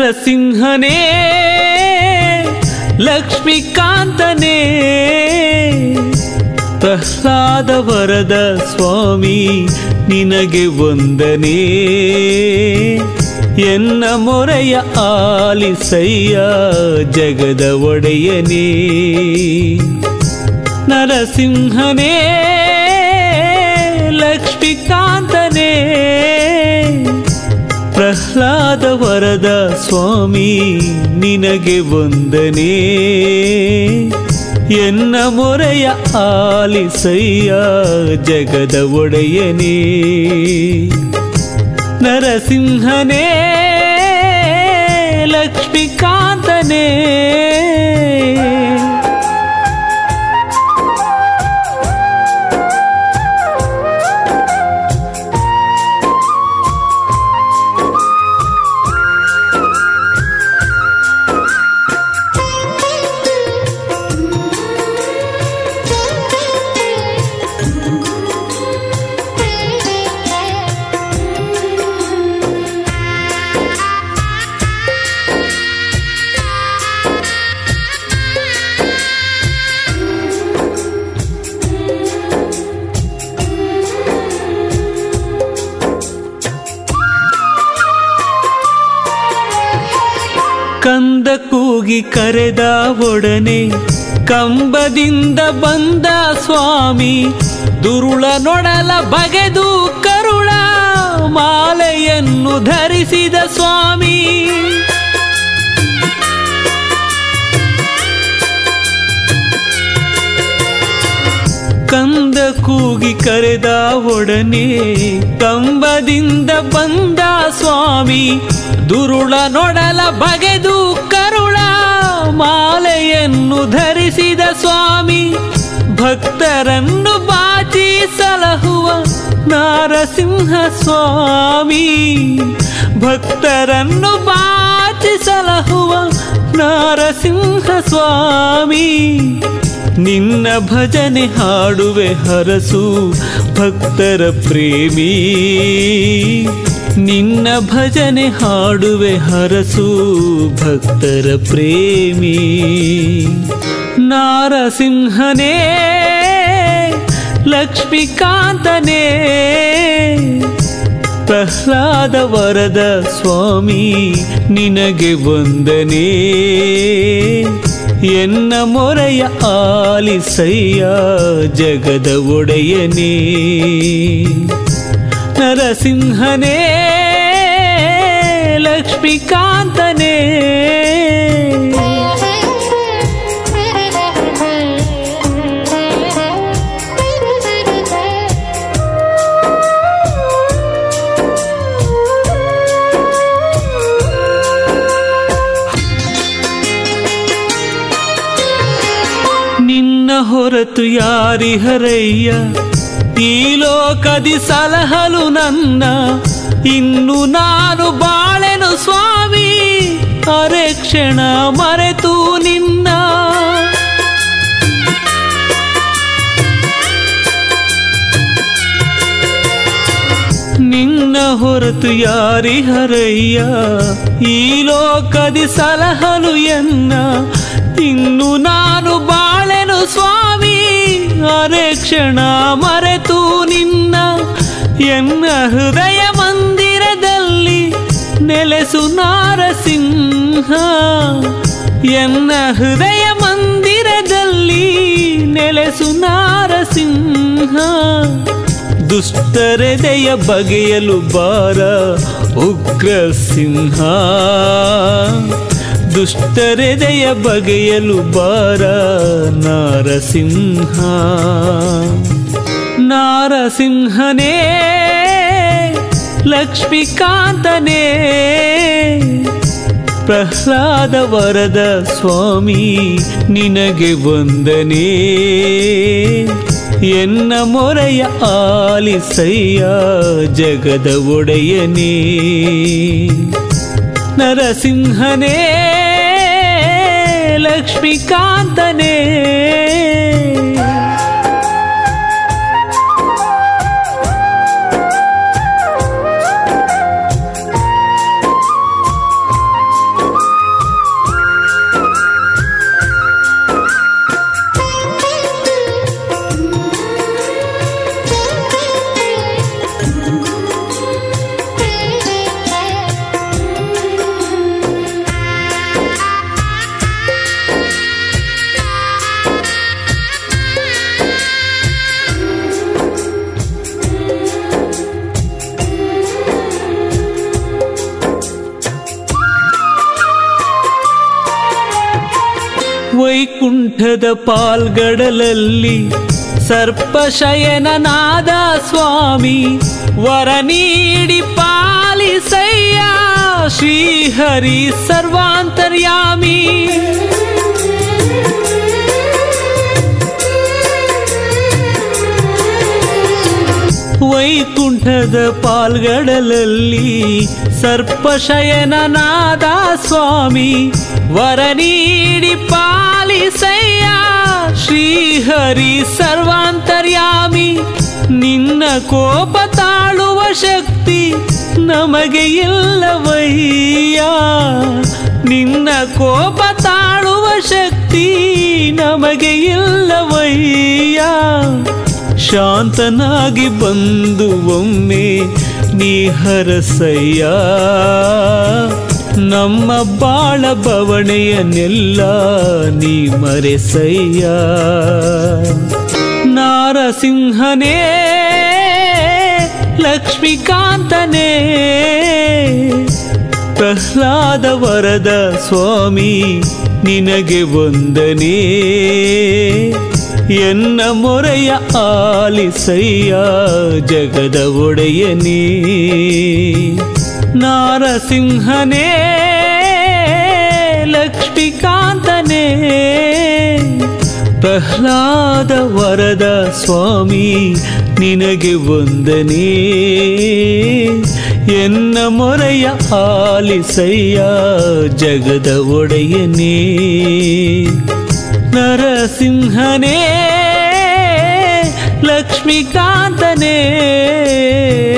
ನರಸಿಂಹನೇ ಲಕ್ಷ್ಮೀಕಾಂತನೇ ಪ್ರಹ್ಲಾದ ವರದ ಸ್ವಾಮಿ ನಿನಗೆ ವಂದನೆ ಎನ್ನ ಮೊರೆಯ ಆಲಿಸಯ್ಯ ಜಗದ ಒಡೆಯನೇ ನರಸಿಂಹನೇ ಲಕ್ಷ್ಮೀಕಾಂತನೇ ಪ್ರಹ್ಲಾದ ವರದ ಸ್ವಾಮಿ ನಿನಗೆ ವಂದನೆ ಎನ್ನ ಮೊರೆಯ ಆಲಿಸಯ್ಯ ಜಗದ ಒಡೆಯನೇ ನರಸಿಂಹನೇ ಲಕ್ಷ್ಮೀಕಾಂತನೇ ಕಂದ ಕೂಗಿ ಕರೆದ ಒಡನೆ ಕಂಬದಿಂದ ಬಂದ ಸ್ವಾಮಿ ದುರುಳ ನೊಡಲ ಬಗೆದು ಕರುಳ ಮಾಲೆಯನ್ನು ಧರಿಸಿದ ಸ್ವಾಮಿ ಕಂದ ಕೂಗಿ ಕರೆದ ಒಡನೆ ಕಂಬದಿಂದ ಬಂದ ಸ್ವಾಮಿ ದುರುಳ ನೊಡಲ ಬಗೆದು ಕರುಳ ಮಾಲೆಯನ್ನು ಧರಿಸಿದ ಸ್ವಾಮಿ ಭಕ್ತರನ್ನು ಬಾಚಿ ಸಲಹುವ ನಾರಸಿಂಹ ಸ್ವಾಮಿ ಭಕ್ತರನ್ನು ಬಾಚಿ ಸಲಹುವ ನಾರಸಿಂಹ ಸ್ವಾಮಿ ನಿನ್ನ ಭಜನೆ ಹಾಡುವೆ ಹರಸು ಭಕ್ತರ ಪ್ರೇಮಿ ನಿನ್ನ ಭಜನೆ ಹಾಡುವೆ ಹರಸು ಭಕ್ತರ ಪ್ರೇಮಿ ನಾರಸಿಂಹನೇ ಲಕ್ಷ್ಮೀಕಾಂತನೇ ಪ್ರಹ್ಲಾದ ವರದ ಸ್ವಾಮಿ ನಿನಗೆ ವಂದನೆ ಎನ್ನ ಮೊರೆಯ ಆಲಿಸಯ್ಯ ಜಗದ ಒಡೆಯನೇ ನರಸಿಂಹನೇ ಲಕ್ಷ್ಮೀಕಾಂತನೇ ನಿನ್ನ ಹೊರತು ಯಾರಿಹರಯ್ಯ ಈ ಲೋಕದಿ ಸಲಹಲು ನನ್ನ ಇನ್ನು ನಾನು ಬಾಳೆನು ಸ್ವಾಮಿ ಅರೆ ಕ್ಷಣ ಮರೆತು ನಿನ್ನ ನಿನ್ನ ಹೊರತು ಯಾರಿಹರಯ್ಯ ಈ ಲೋಕದಿ ಸಲಹಲು ಎನ್ನ ಇನ್ನು ನಾನು ಬಾಳೆನು ಸ್ವಾಮಿ ಅರೆ ಕ್ಷಣ ಮರೆತು ನಿನ್ನ ಎನ್ನ ಹೃದಯ ಮಂದಿರದಲ್ಲಿ ನೆಲೆಸು ನಾರಸಿಂಹ ಎನ್ನ ಹೃದಯ ಮಂದಿರದಲ್ಲಿ ನೆಲೆಸು ನಾರಸಿಂಹ ದುಷ್ಟರೆದೆಯ ಬಗೆಯಲು ಬಾರ ಉಗ್ರ ಸಿಂಹ ದುಷ್ಟರೆದೆಯ ಬಗೆಯಲು ಬಾರ ನಾರಸಿಂಹ ನಾರಸಿಂಹನೇ ಲಕ್ಷ್ಮೀಕಾಂತನೇ ಪ್ರಹ್ಲಾದ ವರದ ಸ್ವಾಮಿ ನಿನಗೆ ವಂದನೆ ಎನ್ನ ಮೊರೆಯ ಆಲಿಸಯ್ಯ ಜಗದ ಒಡೆಯನೇ ನರಸಿಂಹನೇ ಲಕ್ಷ್ಮೀಕಾಂತನೇ ವೈಕುಂಠದ ಪಾಲ್ಗಡಲಲ್ಲಿ ಸರ್ಪಶಯನನಾದ ಸ್ವಾಮಿ ವರ ನೀಡಿ ಪಾಲಿಸಯ್ಯ ಶ್ರೀಹರಿ ಸರ್ವಾಂತರ್ಯಾಮಿ ವೈಕುಂಠದ ಪಾಲ್ಗಡಲಲ್ಲಿ ಸರ್ಪಶಯನನಾದ ಸ್ವಾಮಿ ವರ ನೀಡಿ ಪಾಲಿಸಯ್ಯ ಶ್ರೀಹರಿ ಸರ್ವಾಂತರ್ಯಾಮಿ ನಿನ್ನ ಕೋಪ ತಾಳುವ ಶಕ್ತಿ ನಮಗೆ ಇಲ್ಲವಯ್ಯ ನಿನ್ನ ಕೋಪ ತಾಳುವ ಶಕ್ತಿ ನಮಗೆ ಇಲ್ಲವಯ್ಯ ಶಾಂತನಾಗಿ ಬಂದು ಒಮ್ಮೆ ನೀ ಹರಸಯ್ಯ ನಮ್ಮ ಬಾಳ ಬವಣೆಯನ್ನೆಲ್ಲ ನೀ ಮರೆಸಯ್ಯ ನಾರಸಿಂಹನೇ ಲಕ್ಷ್ಮೀಕಾಂತನೇ ಪ್ರಹ್ಲಾದ ವರದ ಸ್ವಾಮಿ ನಿನಗೆ ವಂದನೆ ಎನ್ನ ಮೊರೆಯ ಆಲಿಸಯ್ಯ ಜಗದ ಒಡೆಯನೇ ನಾರಸಿಂಹನೇ ಲಕ್ಷ್ಮೀಕಾಂತನೇ ಪ್ರಹ್ಲಾದ ವರದ ಸ್ವಾಮಿ ನಿನಗೆ ವಂದನೆ ಎನ್ನ ಮೊರೆಯ ಆಲಿಸಯ್ಯ ಜಗದ ಒಡೆಯನೇ ನರಸಿಂಹನೇ ಲಕ್ಷ್ಮೀಕಾಂತನೇ